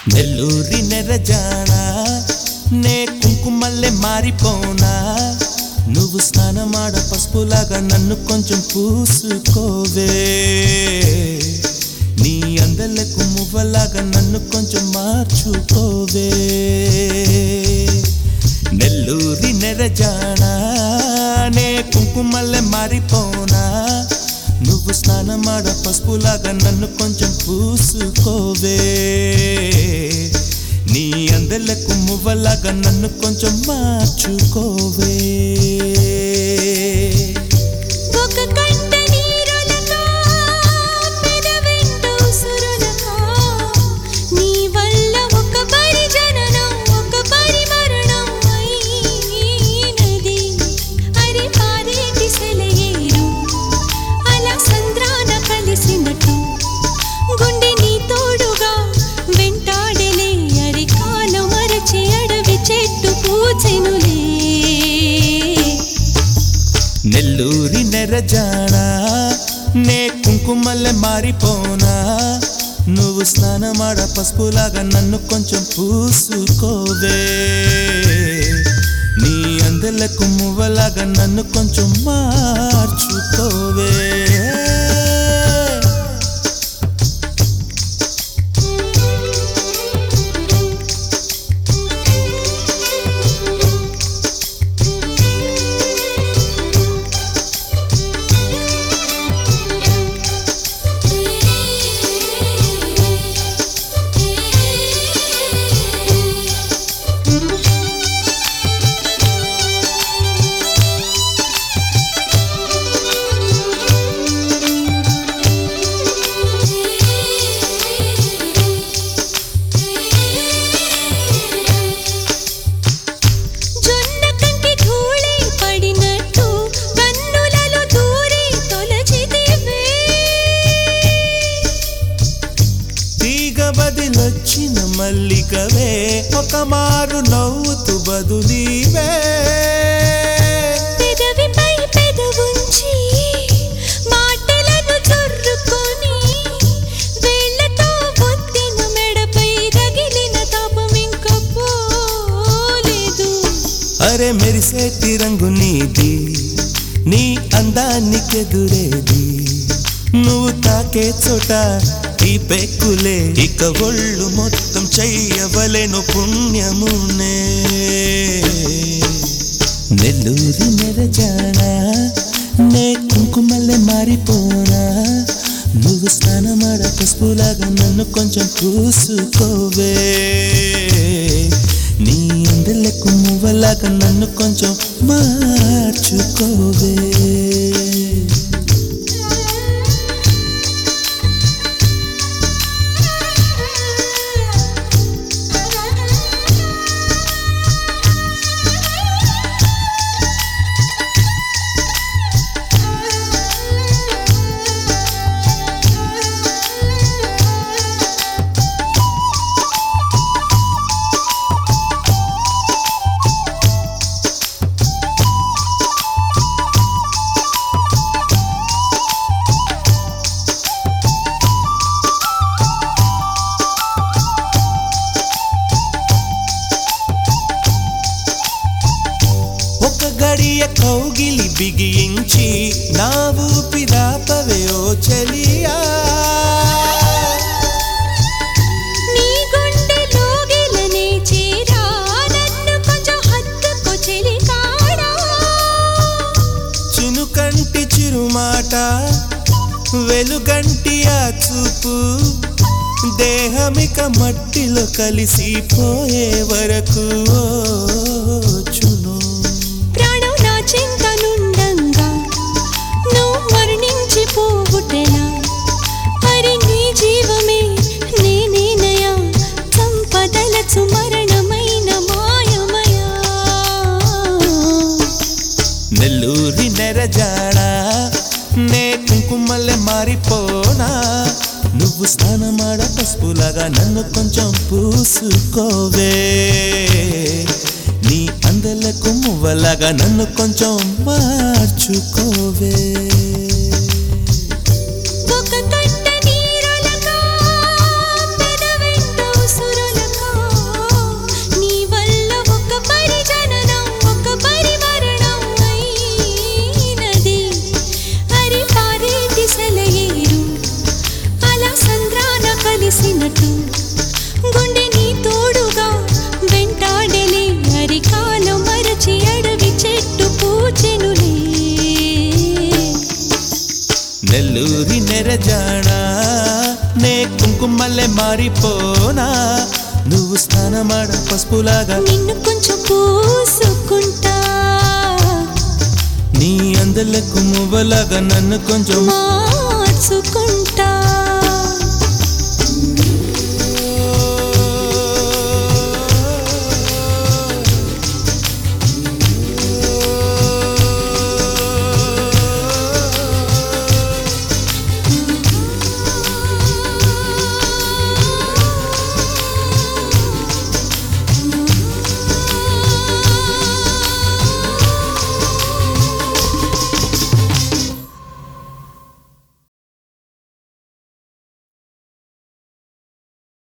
నెల్లూరి నెరజానా నే కుంకుమల్లె మారిపోనా నువ్వు స్నానమాడ పసుపులాగా నన్ను కొంచెం పూసుకోవే నీ అందలకు మువ్వలాగా నన్ను కొంచెం మార్చుకోవే నెల్లూరి నెరజానా నే కుంకుమల్లె మారిపోనా నువ్వు స్నానమాడ పసుపులాగా నన్ను కొంచెం పూసుకోవే నీ అందలకు మువ్వలాగా నన్ను కొంచెం మార్చుకోవే ఒక కంట నీరులకా పెదవెంట ఉసురులకా నీ వల్ల ఒక పరి జననం ఒక పరి మరణం అయినది అరే పారేటి సెలయేరు అలా సంద్రాన కలిసినట్టు గుండె నీ తోడుగా వెంటాడలే అరే కాలం మరచి అడవి చెట్టు పూచెనులే నెల్లూరి నెరజానా నే కుంకుమల్లె మారిపోనా నువ్వు స్నానమాడ పసుపులాగా నన్ను కొంచెం పూసుకోవే నీ అందలకు మువ్వలాగా నన్ను కొంచెం మార్చుకోవే జొన్న కంకి ధూళి పడినట్టు కన్నులలో దూరి తొలచితివే తీగ బదిలొచ్చిన మల్లికవే ఒక మారు నవ్వుతూ బదులీవే పెదవిపై పెదవుంచి మాటలను చొర్రుకొని వేళ్ళతో ఒత్తిన మెడపై రగిలిన తాపం ఇంక పోలేదు అరే మెరిసేటి రంగు నీది నీ అందానికెదురేది నువ్వు తాకే చోట ఈ పెక్కులే ఇక ఒళ్ళు మొత్తం చెయ్యవలెను పుణ్యమునే నెల్లూరి నెరజానా నే కుంకుమల్లె మారిపోనా నువ్వు స్నానమాడ పసుపులాగా నన్ను కొంచెం పూసుకోవే నీ అందలకు మువ్వలాగా నన్ను కొంచెం మార్చుకోవే ఒక గడియ కౌగిలి బిగించి నా ఊపిరాపవే ఓ చెలియా నీ గుండెలోగిలనే చేరా నన్ను కొంచెం హత్తుకో చెలికాడా చినుకంటి చిరుమాట వెలుగంటి ఆ చూపు దేహమిక మట్టిలో కలిసిపోయే వరకు ఓ చును ప్రాణం నా చింతనుండంగా నువ్వు మరణించి పోవుటెలా మరి నీ జీవమే నేనేనయా సంపదలచు మరణమైన మాయమయా నెల్లూరి నెరజాడా నే కుంకుమల్లె మారిపోనా నువ్వు స్నానమాడ పసుపులాగా నన్ను కొంచెం పూసుకోవే నీ అందలకు మువ్వలాగా నన్ను కొంచెం మార్చుకోవే ఒక కంట నీరులగా పెదవెంట ఉసురులగా మారిపోనా నువ్వు స్నానమాడ పసుపులాగా నిన్ను కొంచెం పూసుకుంటా నీ అందలకు మువ్వలాగా నన్ను కొంచెం మా